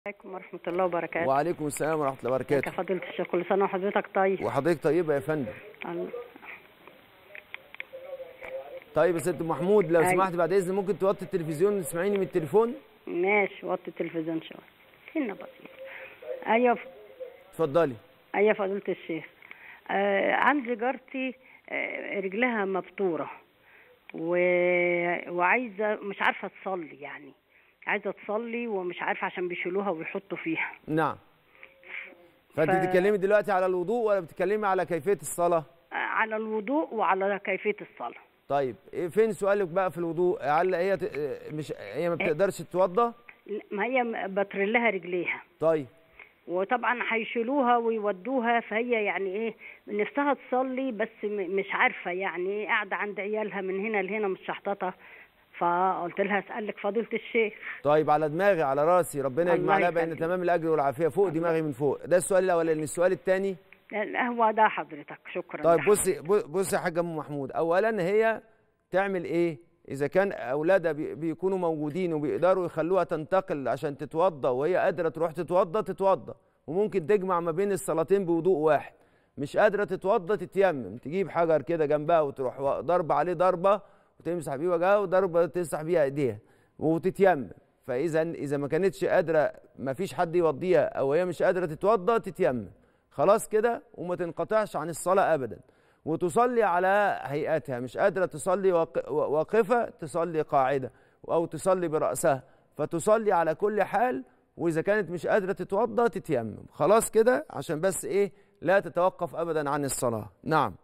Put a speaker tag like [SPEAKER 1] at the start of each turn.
[SPEAKER 1] عليكم ورحمة الله وبركاته
[SPEAKER 2] وعليكم السلام ورحمه الله
[SPEAKER 1] ازيك يا
[SPEAKER 2] وبركاته
[SPEAKER 1] فضيلة الشيخ كل سنة وحضرتك طيب
[SPEAKER 2] وحضرتك طيبه يا فندم
[SPEAKER 1] الله-
[SPEAKER 2] طيب يا ست محمود لو
[SPEAKER 1] أيوة.
[SPEAKER 2] سمحت بعد اذن ممكن توطي التلفزيون وتسمعيني من التليفون
[SPEAKER 1] ماشي وطي التلفزيون شوية سنة بسيطة أيوة
[SPEAKER 2] اتفضلي
[SPEAKER 1] أيوة فضيلة الشيخ آه عندي جارتي آه رجلها مبتورة و... وعايزة مش عارفة تصلي يعني عايزة تصلي ومش عارفة عشان بيشيلوها ويحطوا فيها
[SPEAKER 2] نعم فانت
[SPEAKER 1] ف-
[SPEAKER 2] بتتكلمي دلوقتي على الوضوء ولا بتتكلمي على كيفيه الصلاه
[SPEAKER 1] آه على الوضوء وعلى كيفية الصلاة
[SPEAKER 2] طيب إيه فين سؤالك بقى في الوضوء هل هي ت... مش هي ما بتقدرش تتوضى
[SPEAKER 1] ما هي بتر لها رجليها
[SPEAKER 2] طيب
[SPEAKER 1] وطبعا هيشيلوها ويودوها فهي يعني ايه نفسها تصلي بس م- مش عارفه يعني ايه قاعده عند عيالها من هنا لهنا مش شحططه فقلت لها اسالك فضيله الشيخ
[SPEAKER 2] طيب على دماغي على راسي ربنا
[SPEAKER 1] الله
[SPEAKER 2] يجمع لها بين
[SPEAKER 1] يخليك.
[SPEAKER 2] تمام الاجر والعافيه فوق دماغي من فوق ده السؤال الاولاني السؤال الثاني
[SPEAKER 1] لا، هو ده حضرتك شكرا
[SPEAKER 2] طيب
[SPEAKER 1] لحضرتك.
[SPEAKER 2] بصي بصي يا حاجه ام محمود اولا هي تعمل ايه اذا كان اولادها بي- بيكونوا موجودين وبيقدروا يخلوها تنتقل عشان تتوضى وهي قادره تروح تتوضى تتوضى وممكن تجمع ما بين الصلاتين بوضوء واحد مش قادره تتوضى تتيمم تجيب حجر كده جنبها وتروح وا- ضربه عليه ضربه وتمسح بيه وجهها وضربه تمسح بيها ايديها وتتيمم فاذا اذا ما كانتش قادره ما فيش حد يوضيها او هي مش قادره تتوضى تتيمم خلاص كده وما تنقطعش عن الصلاه ابدا وتصلي على هيئتها مش قادره تصلي واق- واقفه تصلي قاعده او تصلي براسها فتصلي على كل حال واذا كانت مش قادره تتوضا تتيمم خلاص كده عشان بس ايه لا تتوقف ابدا عن الصلاه نعم